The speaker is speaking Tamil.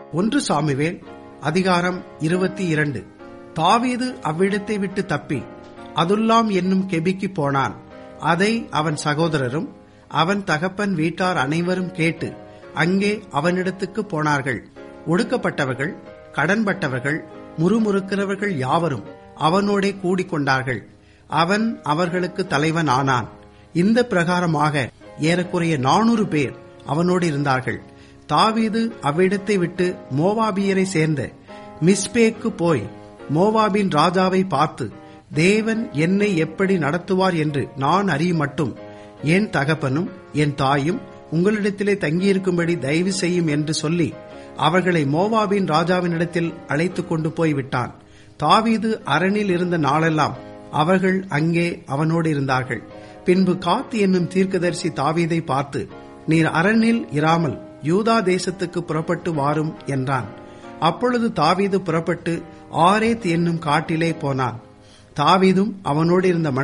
ஒன்று சாமுவேல் அதிகாரம் இருபத்தி இரண்டு தாவீது அவ்விடத்தை விட்டு தப்பி அதுல்லாம் என்னும் கெபிக்கு போனான் அதை அவன் சகோதரரும் அவன் தகப்பன் வீட்டார் அனைவரும் கேட்டு அங்கே அவனிடத்துக்கு போனார்கள் ஒடுக்கப்பட்டவர்கள் கடன்பட்டவர்கள் முறுமுறுக்கிறவர்கள் யாவரும் அவனோடே கூடிக்கொண்டார்கள் அவன் அவர்களுக்கு தலைவன் ஆனான் இந்த பிரகாரமாக ஏறக்குறைய நானூறு பேர் அவனோடு இருந்தார்கள் தாவீது அவ்விடத்தை விட்டு மோவாபியரை சேர்ந்த மிஸ்பேக்கு போய் மோவாபின் ராஜாவை பார்த்து தேவன் என்னை எப்படி நடத்துவார் என்று நான் அறியும் மட்டும் என் தகப்பனும் என் தாயும் உங்களிடத்திலே தங்கியிருக்கும்படி தயவு செய்யும் என்று சொல்லி அவர்களை மோவாபின் ராஜாவினிடத்தில் அழைத்து கொண்டு போய் விட்டான் தாவீது அரணில் இருந்த நாளெல்லாம் அவர்கள் அங்கே அவனோடு இருந்தார்கள் பின்பு காத்து என்னும் தீர்க்கதரிசி தாவீதை பார்த்து நீர் அரணில் இராமல் யூதா தேசத்துக்கு புறப்பட்டு வாரும் என்றான் அப்பொழுது தாவீது புறப்பட்டு ஆரேத் என்னும் காட்டிலே போனான் தாவீதும் அவனோடு இருந்த